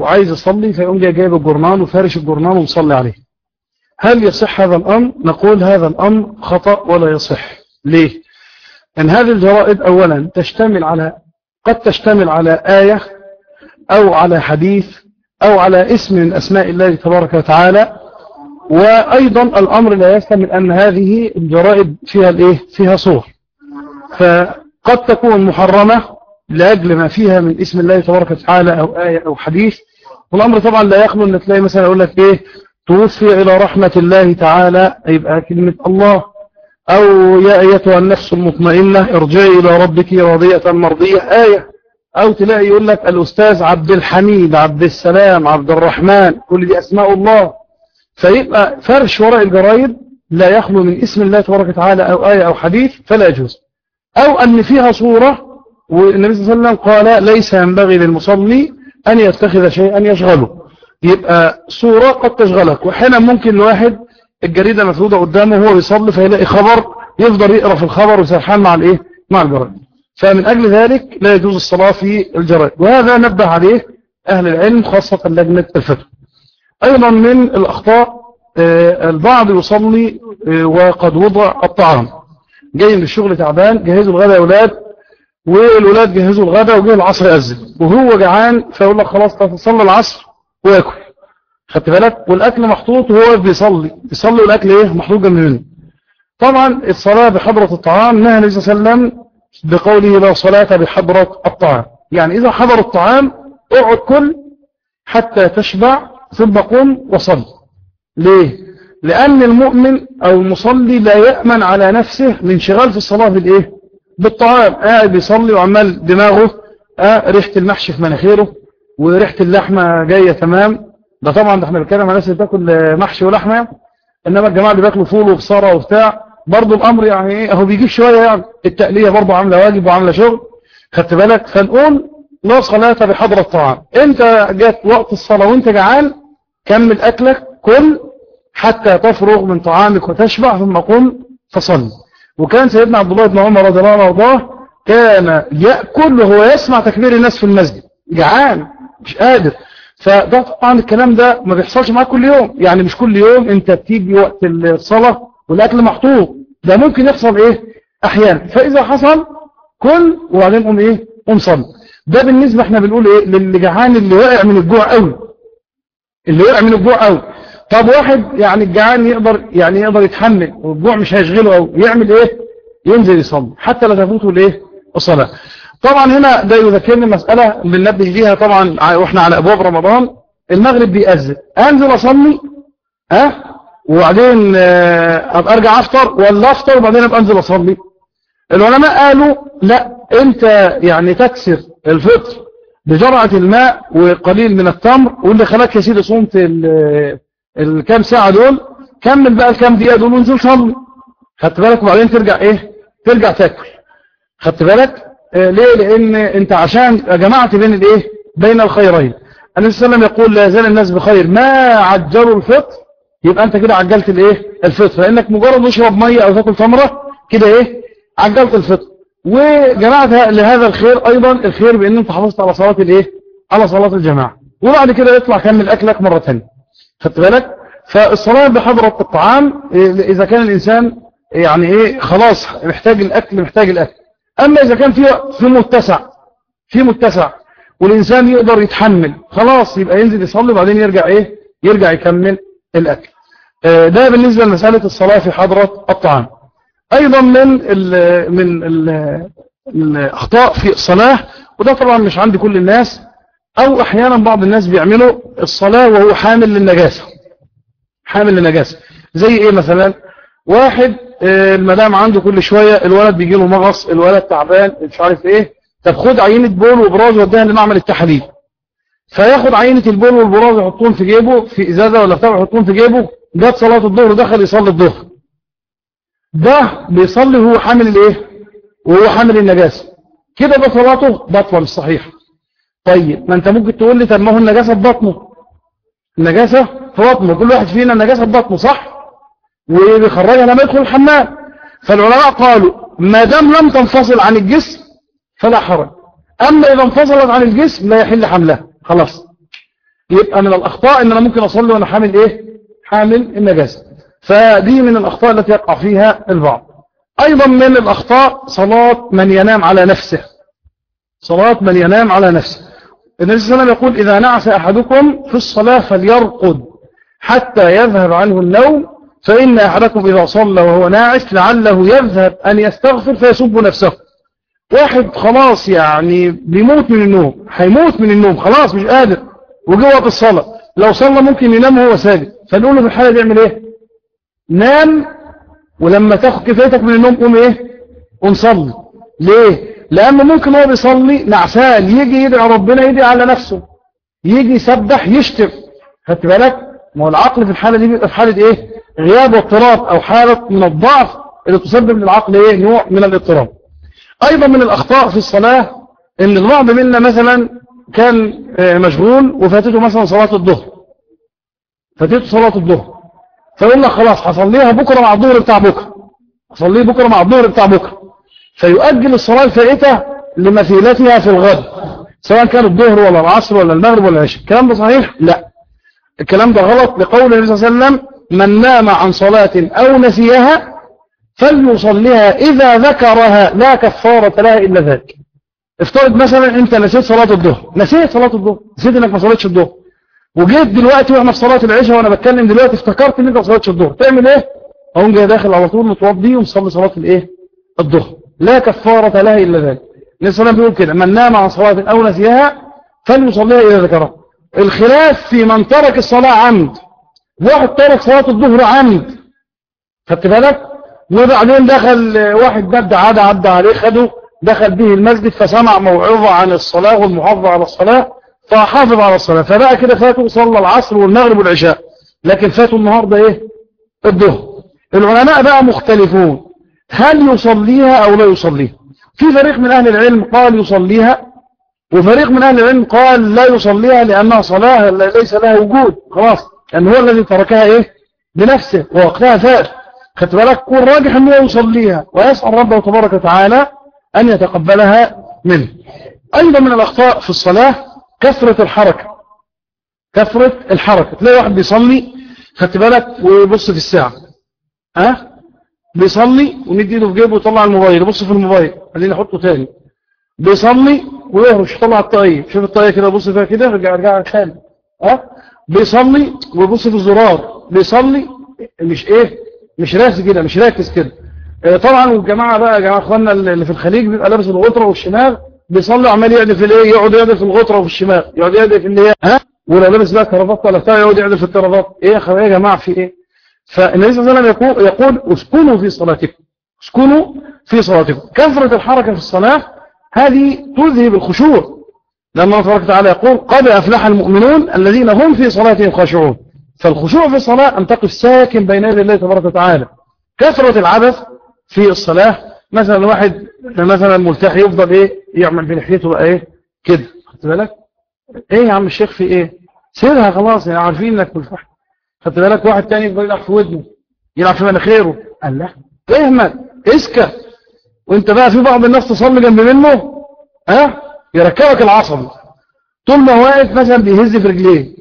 وعايز يصلي فيقوم جاي جايب الجرنان وفارش الجرنان ومصلي عليه هل يصح هذا الأمر نقول هذا الأمر خطأ ولا يصح ليه أن هذه الجرائد أولا تشتمل على قد تشتمل على آية أو على حديث أو على اسم من أسماء الله تبارك وتعالى وأيضا الأمر لا يستمل أن هذه الجرائد فيها الإيه؟ فيها صور فقد تكون محرمة لأجل ما فيها من اسم الله تبارك وتعالى أو آية أو حديث والأمر طبعا لا يخلو أن تلاقي مثلا يقول لك إيه توفي إلى رحمة الله تعالى يبقى كلمة الله أو يا أيتها النفس المطمئنة ارجعي إلى ربك راضية مرضية آية أو تلاقي يقول لك الأستاذ عبد الحميد عبد السلام عبد الرحمن كل دي أسماء الله فيبقى فرش وراء الجرايد لا يخلو من اسم الله تبارك وتعالى أو آية أو حديث فلا يجوز أو أن فيها صورة والنبي صلى الله عليه وسلم قال ليس ينبغي للمصلي أن يتخذ شيئا يشغله يبقى صورة قد تشغلك وحين ممكن الواحد الجريدة مفروضة قدامه وهو بيصلي فيلاقي خبر يفضل يقرأ في الخبر وسرحان مع الايه مع الجرائد فمن أجل ذلك لا يجوز الصلاة في الجرائد وهذا نبه عليه أهل العلم خاصة لجنة الفتوى أيضا من الأخطاء البعض يصلي وقد وضع الطعام جاي من الشغل تعبان جهزوا الغداء يا أولاد والولاد جهزوا الغداء وجه العصر يأذن وهو جعان فيقول لك خلاص تصلي العصر وياكل خدت بالك والاكل محطوط وهو بيصلي بيصلي والاكل ايه محطوط جنب منه طبعا الصلاه بحضره الطعام نهى النبي صلى الله عليه وسلم بقوله لا صلاه بحضره الطعام يعني اذا حضر الطعام اقعد كل حتى تشبع ثم قم وصل ليه لان المؤمن او المصلي لا يامن على نفسه من شغال في الصلاه بالايه بالطعام قاعد بيصلي وعمال دماغه آه ريحه المحشي في مناخيره وريحه اللحمه جايه تمام ده طبعا ده احنا بنتكلم على ناس اللي بتاكل محشي ولحمه انما الجماعه اللي بياكلوا فول وبصاره وبتاع برضه الامر يعني ايه اهو بيجيب شويه يعني التقليه برضه عامله واجب وعامله شغل خدت بالك فنقول لا صلاه بحضره الطعام انت جات وقت الصلاه وانت جعان كمل اكلك كل حتى تفرغ من طعامك وتشبع ثم قم فصل وكان سيدنا عبد الله بن عمر رضي الله عنه وارضاه كان ياكل وهو يسمع تكبير الناس في المسجد جعان مش قادر فده طبعا الكلام ده ما بيحصلش معاك كل يوم يعني مش كل يوم انت بتيجي وقت الصلاة والاكل محطوط ده ممكن يحصل ايه احيانا فاذا حصل كل وبعدين قوم ايه قوم صلي ده بالنسبة احنا بنقول ايه للي جعان اللي واقع من الجوع قوي اللي واقع من الجوع قوي طب واحد يعني الجعان يقدر يعني يقدر يتحمل والجوع مش هيشغله قوي يعمل ايه ينزل يصلي حتى لا تفوته الايه الصلاه طبعا هنا ده يذكرني مسألة بننبه ليها طبعا واحنا على ابواب رمضان المغرب بيأذن انزل اصلي ها وبعدين ابقى ارجع افطر ولا افطر وبعدين ابقى انزل اصلي العلماء قالوا لا انت يعني تكسر الفطر بجرعة الماء وقليل من التمر واللي خلاك يا سيدي صمت الكام ساعة دول كمل بقى الكام دقيقة دول وانزل صلي خدت بالك وبعدين ترجع ايه ترجع تاكل خدت بالك ليه لان انت عشان جمعت بين الايه بين الخيرين النبي صلى الله عليه وسلم يقول لا يزال الناس بخير ما عجلوا الفطر يبقى انت كده عجلت الايه الفطر لانك مجرد تشرب ميه او تاكل تمره كده ايه عجلت الفطر وجمعت لهذا الخير ايضا الخير بان انت حافظت على صلاه الايه على صلاه الجماعه وبعد كده يطلع كمل اكلك مره ثانيه خدت بالك فالصلاه بحضره الطعام اذا كان الانسان يعني ايه خلاص محتاج الاكل محتاج الاكل أما إذا كان في في متسع في متسع والإنسان يقدر يتحمل خلاص يبقى ينزل يصلي وبعدين يرجع إيه يرجع يكمل الأكل ده بالنسبة لمسألة الصلاة في حضرة الطعام أيضا من ال من ال الأخطاء في الصلاة وده طبعا مش عند كل الناس أو أحيانا بعض الناس بيعملوا الصلاة وهو حامل للنجاسة حامل للنجاسة زي إيه مثلا واحد المدام عنده كل شوية الولد بيجي له مغص الولد تعبان مش عارف ايه طب خد عينة بول وبراز وديها لمعمل التحاليل فياخد عينة البول والبراز يحطهم في جيبه في ازازة ولا بتاع يحطهم في جيبه جت صلاة الظهر دخل يصلي الظهر ده بيصلي وهو حامل الايه وهو حامل النجاسة كده ده صلاته بطلة مش صحيحة طيب ما انت ممكن تقول لي طب ما هو النجاسة في بطنه النجاسة في بطنه كل واحد فينا النجاسة في بطنه صح وبيخرجها لما يدخل الحمام فالعلماء قالوا ما دام لم تنفصل عن الجسم فلا حرج أما إذا انفصلت عن الجسم لا يحل حملها خلاص يبقى من الأخطاء إن أنا ممكن أصلي وأنا حامل إيه حامل النجاسة فدي من الأخطاء التي يقع فيها البعض أيضا من الأخطاء صلاة من ينام على نفسه صلاة من ينام على نفسه النبي صلى الله عليه وسلم يقول إذا نعس أحدكم في الصلاة فليرقد حتى يذهب عنه النوم فإن أحدكم إذا صلى وهو ناعس لعله يذهب أن يستغفر فيسب نفسه واحد خلاص يعني بيموت من النوم هيموت من النوم خلاص مش قادر وجوه في الصلاة لو صلى ممكن ينام وهو ساجد فنقول له في الحالة دي يعمل ايه نام ولما تاخد كفايتك من النوم قوم ايه قوم صلي ليه لأنه ممكن هو بيصلي نعسان يجي يدعي ربنا يدعي على نفسه يجي يسبح يشتم خدت بالك ما هو العقل في الحالة دي بيبقى في حالة ايه غياب واضطراب او حالة من الضعف اللي تسبب للعقل ايه نوع من الاضطراب ايضا من الاخطاء في الصلاة ان البعض منا مثلا كان مشغول وفاتته مثلا صلاة الظهر فاتته صلاة الظهر فيقول لك خلاص هصليها بكرة مع الظهر بتاع بكرة هصليه بكرة مع الظهر بتاع بكرة فيؤجل الصلاة الفائتة لمثيلتها في الغد سواء كان الظهر ولا العصر ولا المغرب ولا العشاء الكلام ده صحيح لا الكلام ده غلط لقول النبي صلى الله عليه وسلم من نام عن صلاة أو نسيها فليصليها إذا ذكرها لا كفارة لها إلا ذلك افترض مثلا انت نسيت صلاة الظهر نسيت صلاة الظهر نسيت انك ما صليتش الظهر وجيت دلوقتي واحنا في صلاة العشاء وانا بتكلم دلوقتي افتكرت ان انت ما صليتش الظهر تعمل ايه اقوم جاي داخل على طول متوضي ومصلي صلاة الايه الظهر لا كفارة لها الا ذلك النبي صلى الله عليه وسلم بيقول كده من نام عن صلاة او نسيها فليصليها اذا ذكرها الخلاف في من ترك الصلاة عمد واحد ترك صلاة الظهر عمد خدت بالك وبعدين دخل واحد بدا عادة عدى عليه خده دخل به المسجد فسمع موعظة عن الصلاة والمحافظة على الصلاة فحافظ على الصلاة فبقى كده فاته صلى العصر والمغرب والعشاء لكن فاته النهاردة ايه الظهر العلماء بقى مختلفون هل يصليها او لا يصليها في فريق من اهل العلم قال يصليها وفريق من اهل العلم قال لا يصليها لانها صلاة ليس لها وجود خلاص لان هو الذي تركها ايه بنفسه ووقتها فات خدت بالك والراجح انه يصليها ويسأل ربه تبارك وتعالى أن يتقبلها منه أيضا من الأخطاء في الصلاة كثرة الحركة كثرة الحركة تلاقي واحد بيصلي خدت بالك ويبص في الساعة ها أه؟ بيصلي ومد ايده في جيبه ويطلع الموبايل يبص في الموبايل خليني احطه تاني بيصلي ويهرش يطلع الطاقية شوف الطاقية كده يبص فيها كده يرجع يرجع تاني ها أه؟ بيصلي ويبص في الزرار بيصلي مش ايه مش راسي كده مش راكز كده طبعا والجماعه بقى يا جماعه اخواننا اللي في الخليج بيبقى لابس الغطره والشماغ بيصلي عمال يعدل في الايه يقعد يعدل في الغطره وفي الشماغ يقعد يعدل في اللي هي ها ولو لابس بقى كرافات ولا بتاع يقعد يعدل في الكرافات ايه يا جماعه في ايه فالنبي صلى الله عليه وسلم يقول يقول اسكنوا في صلاتكم اسكنوا في صلاتكم كثره الحركه في الصلاه هذه تذهب الخشوع لأن الله تبارك وتعالى يقول قد أفلح المؤمنون الذين هم في صلاتهم خاشعون فالخشوع في الصلاة أن تقف ساكن بين يدي الله تبارك وتعالى كثرة العبث في الصلاة مثلا واحد مثلا ملتحي يفضل ايه يعمل بلحيته بقى ايه كده خدت بالك ايه يا عم الشيخ في ايه سيبها خلاص يعني عارفين انك ملتحي خدت بالك واحد تاني يفضل يلعب في ودنه يلعب في مناخيره قال لا اهمل اسكت وانت بقى في بعض الناس تصلي جنب منه ها يركبك العصب طول ما واقف مثلا بيهز في رجليه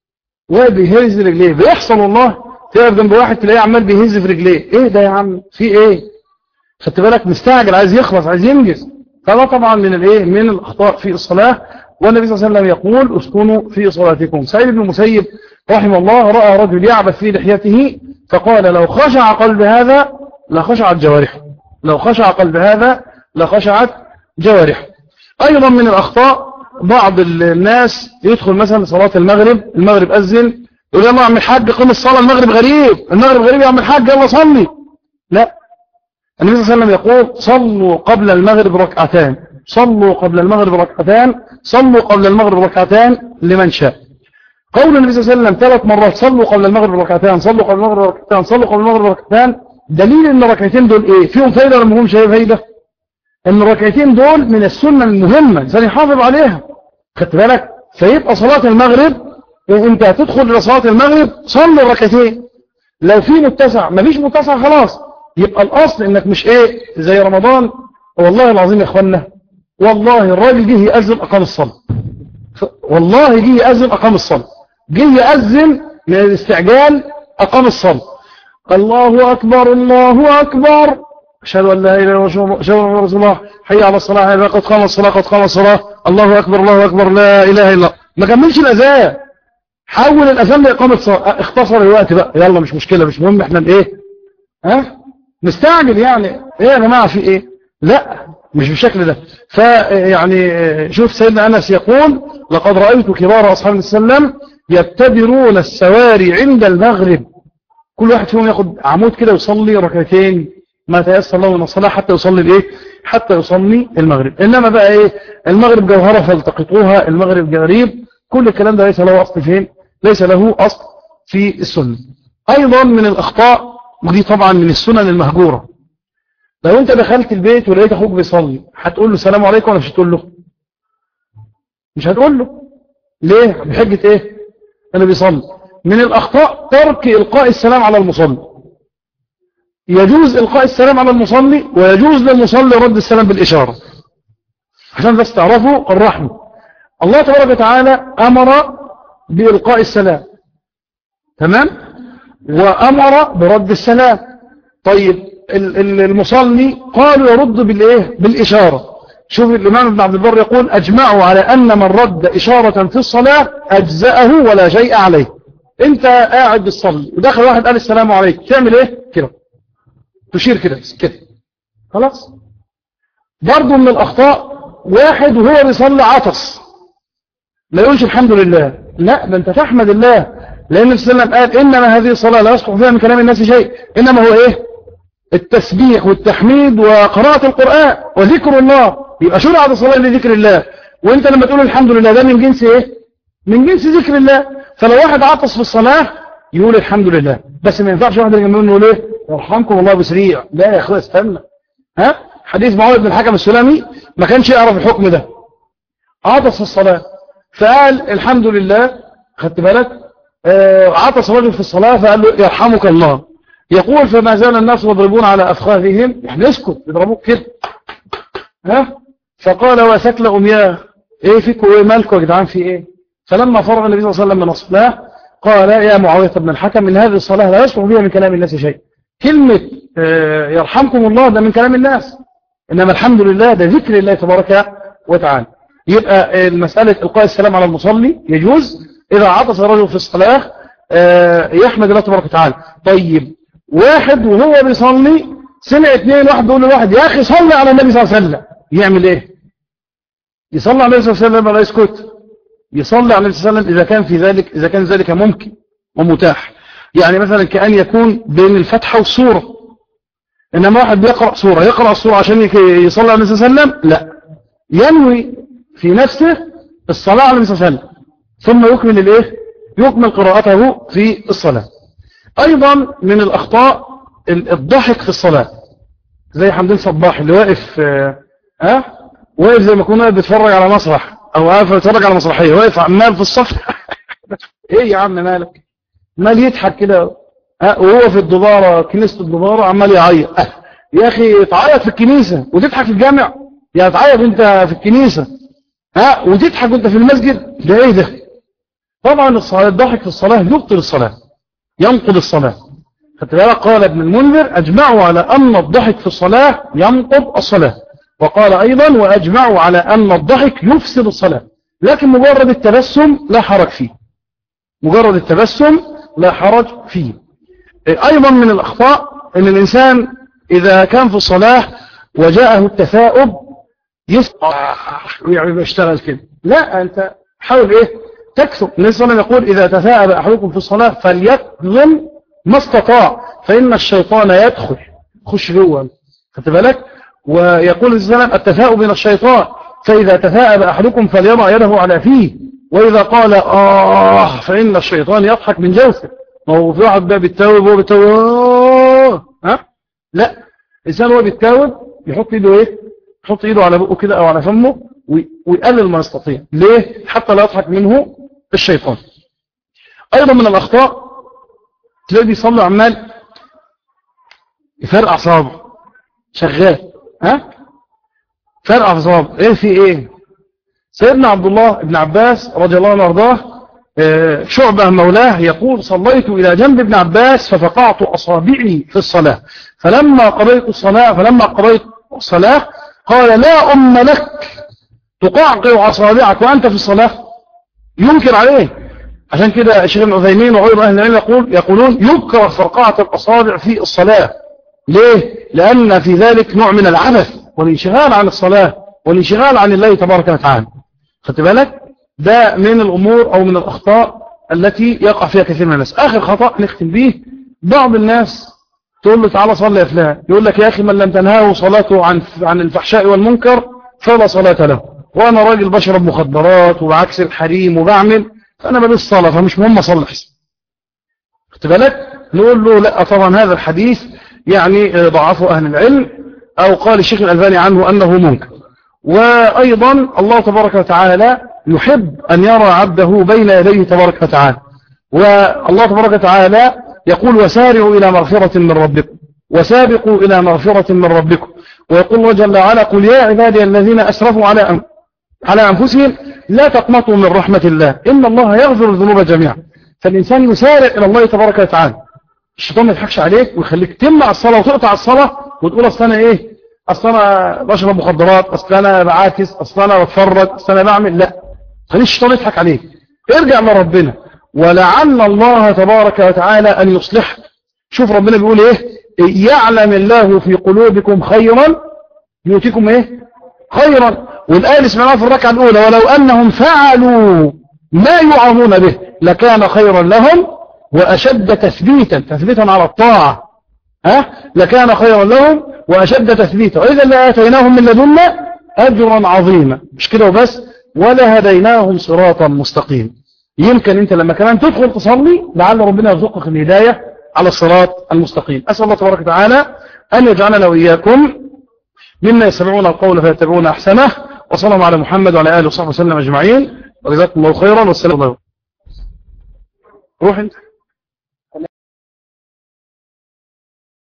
واقف بيهز رجليه بيحصل والله تقف جنب واحد تلاقيه عمال بيهز في رجليه ايه ده يا عم في ايه خدت بالك مستعجل عايز يخلص عايز ينجز فده طبعا من الايه من الاخطاء في الصلاه والنبي صلى الله عليه وسلم يقول اسكنوا في صلاتكم سعيد بن المسيب رحمه الله راى رجل يعبث في لحيته فقال لو خشع قلب هذا لخشعت جوارحه لو خشع قلب هذا لخشعت جوارحه ايضا من الاخطاء بعض الناس يدخل مثلا صلاه المغرب المغرب اذن يقول يلا يا عم الحاج قم الصلاه المغرب غريب المغرب غريب يا عم الحاج يلا صلي لا النبي صلى الله عليه وسلم يقول صلوا قبل المغرب ركعتان صلوا قبل المغرب ركعتان صلوا قبل المغرب ركعتان لمن شاء قول النبي صلى الله عليه وسلم ثلاث مرات صلوا قبل المغرب ركعتان صلوا قبل المغرب ركعتان صلوا قبل المغرب ركعتان دليل ان الركعتين دول ايه فيهم فايده ولا مهم شيء فايده ان الركعتين دول من السنه المهمه الانسان يحافظ عليها خدت بالك فيبقى صلاه المغرب انت هتدخل الى صلاه المغرب صلي الركعتين لو في متسع مفيش متسع خلاص يبقى الاصل انك مش ايه زي رمضان والله العظيم يا اخوانا والله الراجل جه يأذن اقام الصلاه والله جه يأذن اقام الصلاه جه يأذن من الاستعجال أقام الصلاة الله أكبر الله أكبر أشهد أن لا إله إلا الله أشهد أن رسول الله حي على الصلاة حي قد قام الصلاة قد قام الصلاة الله أكبر الله أكبر لا إله إلا الله ما كملش الأذان حول الأذان لإقامة صلاة اختصر الوقت بقى يلا مش مشكلة مش مهم احنا ايه ها مستعجل يعني ايه يا جماعة في ايه لا مش بالشكل ده فيعني شوف سيدنا أنس يقول لقد رأيت كبار أصحاب السلام يبتدرون السواري عند المغرب كل واحد فيهم ياخد عمود كده ويصلي ركعتين ما تيسر له من الصلاة حتى يصلي الايه حتى يصلي المغرب انما بقى ايه المغرب جوهرة فالتقطوها المغرب جريب كل الكلام ده ليس له اصل فين ليس له اصل في السنة ايضا من الاخطاء ودي طبعا من السنن المهجورة لو انت دخلت البيت ولقيت اخوك بيصلي هتقول له السلام عليكم ولا مش هتقول له مش هتقول له ليه بحجة ايه انا بيصلي من الاخطاء ترك القاء السلام على المصلي يجوز القاء السلام على المصلي ويجوز للمصلي رد السلام بالاشارة عشان بس تعرفوا الرحمة الله تبارك وتعالى امر بإلقاء السلام تمام وأمر برد السلام طيب المصلي قالوا يرد بالإيه بالإشارة شوف الإمام ابن عبد البر يقول أجمعوا على أن من رد إشارة في الصلاة أجزأه ولا شيء عليه أنت قاعد بتصلي ودخل واحد قال السلام عليكم تعمل إيه كده تشير كده كده خلاص برضه من الأخطاء واحد وهو بيصلي عطس لا يقولش الحمد لله لا ده انت تحمد الله لأن النبي صلى الله عليه وسلم قال إنما هذه الصلاة لا يصلح فيها من كلام الناس شيء إنما هو إيه التسبيح والتحميد وقراءة القرآن وذكر الله يبقى شرعت الصلاة لذكر الله وانت لما تقول الحمد لله ده من جنس ايه من جنس ذكر الله فلو واحد عطس في الصلاة يقول الحمد لله بس ما ينفعش واحد اللي يقول ايه يرحمكم الله بسريع لا يا اخويا استنى ها حديث معاويه بن الحكم السلمي ما كانش يعرف الحكم ده عطس في الصلاة فقال الحمد لله خدت بالك آه عطس رجل في الصلاة فقال له يرحمك الله يقول فما زال الناس يضربون على أفخاذهم يعني اسكت يضربوك كده ها فقال وسكل أمياه ايه فيكم ايه مالكم يا جدعان في ايه فلما فرغ النبي صلى الله عليه وسلم من الصلاة قال يا معاوية بن الحكم من هذه الصلاة لا يصلح بها من كلام الناس شيء كلمة آه يرحمكم الله ده من كلام الناس إنما الحمد لله ده ذكر الله تبارك وتعالى يبقى المسألة إلقاء السلام على المصلي يجوز إذا عطس رجل في الصلاة آه يحمد الله تبارك وتعالى طيب واحد وهو بيصلي سمع اثنين واحد بيقول لواحد يا أخي صلي على النبي صلى الله عليه وسلم يعمل إيه يصلي على النبي صلى الله عليه وسلم ولا يسكت يصلي على النبي صلى الله عليه وسلم إذا كان في ذلك إذا كان ذلك ممكن ومتاح يعني مثلا كأن يكون بين الفتحة والصورة إنما واحد بيقرأ صورة يقرأ الصورة عشان يصلي على النبي صلى الله عليه وسلم لا ينوي في نفسه الصلاة على النبي صلى الله عليه وسلم ثم يكمل الايه يكمل قراءته في الصلاة ايضا من الاخطاء الضحك في الصلاة زي حمدين صباح اللي واقف اه, أه؟ واقف زي ما يكون واقف بيتفرج على مسرح او واقف بيتفرج على مسرحية واقف عمال في الصف ايه يا عم مالك مال يضحك كده أه؟ وهو في الدبارة كنيسة الدبارة عمال يعيط أه. يا اخي تعيط في الكنيسة وتضحك في الجامع يا تعيط انت في الكنيسة ها وتضحك وانت في المسجد ده ايه ده طبعا الصلاة الضحك في الصلاة يبطل الصلاة ينقض الصلاة خدت بالك قال ابن المنذر اجمعوا على ان الضحك في الصلاة ينقض الصلاة وقال ايضا واجمعوا على ان الضحك يفسد الصلاة لكن مجرد التبسم لا حرج فيه مجرد التبسم لا حرج فيه ايضا من الاخطاء ان الانسان اذا كان في الصلاة وجاءه التثاؤب يسمع ويعني بيشتغل كده لا انت حاول ايه تكثر النبي صلى الله عليه وسلم يقول اذا تثاءب احدكم في الصلاه فليكظم ما استطاع فان الشيطان يدخل خش جوه خدت بالك ويقول الزلم التثاؤب من الشيطان فاذا تثاءب احدكم فليضع يده على فيه واذا قال اه فان الشيطان يضحك من جوفه ما هو في واحد بقى بيتاوب وهو بيتاوب ها لا الانسان هو بيتاوب يحط ايده ايه يحط ايده على بقه كده او على فمه ويقلل ما يستطيع ليه حتى لا يضحك منه الشيطان ايضا من الاخطاء تلاقي بيصلي عمال يفرقع صابه شغال ها فرقع في صابه ايه في ايه سيدنا عبد الله بن عباس رضي الله عنه وارضاه شعبة مولاه يقول صليت إلى جنب ابن عباس ففقعت أصابعي في الصلاة فلما قضيت الصلاة فلما قضيت الصلاة قال لا أم لك تقعقع أصابعك وأنت في الصلاة ينكر عليه عشان كده الشيخ ابن عثيمين وغير أهل العلم يقول يقولون يكره فرقعة الأصابع في الصلاة ليه؟ لأن في ذلك نوع من العبث والانشغال عن الصلاة والانشغال عن الله تبارك وتعالى خدت بالك؟ ده من الأمور أو من الأخطاء التي يقع فيها كثير من الناس آخر خطأ نختم به بعض الناس تقول له تعالى صلي يا فلان يقول لك يا أخي من لم تنهاه صلاته عن عن الفحشاء والمنكر فلا صلاة له وأنا راجل بشرب مخدرات وبعكس الحريم وبعمل فأنا ماليش صلاة فمش مهم أصلي حسن خدت بالك نقول له لا طبعا هذا الحديث يعني ضعفه أهل العلم أو قال الشيخ الألباني عنه أنه منكر وأيضا الله تبارك وتعالى يحب أن يرى عبده بين يديه تبارك وتعالى والله تبارك وتعالى يقول وسارعوا إلى مغفرة من ربكم وسابقوا إلى مغفرة من ربكم ويقول الله جل وعلا قل يا عبادي الذين أسرفوا على على أنفسهم لا تقنطوا من رحمة الله إن الله يغفر الذنوب جميعا فالإنسان يسارع إلى الله تبارك وتعالى الشيطان ما يضحكش عليك ويخليك تمنع الصلاة وتقطع الصلاة وتقول أصل أنا إيه أصل أنا بشرب مخدرات أصل أنا بعاكس أصل أنا بتفرج أصل أنا بعمل لا خليش الشيطان يضحك عليك ارجع لربنا ولعل الله تبارك وتعالى أن يصلح شوف ربنا بيقول إيه يعلم الله في قلوبكم خيرا يؤتيكم إيه خيرا والآية اللي سمعناها في الركعة الأولى ولو أنهم فعلوا ما يعظون به لكان خيرا لهم وأشد تثبيتا تثبيتا على الطاعة ها لكان خيرا لهم وأشد تثبيتا وإذا لآتيناهم من لدنا أجرا عظيما مش كده وبس ولا هديناهم صراطا مستقيم يمكن أنت لما كمان تدخل تصلي لعل ربنا يرزقك الهداية على الصراط المستقيم أسأل الله تبارك وتعالى أن يجعلنا وإياكم مما يسمعون القول فيتبعون أحسنه وصلى الله على محمد وعلى آله وصحبه وسلم أجمعين وجزاكم الله خيرا والسلام عليكم روح انت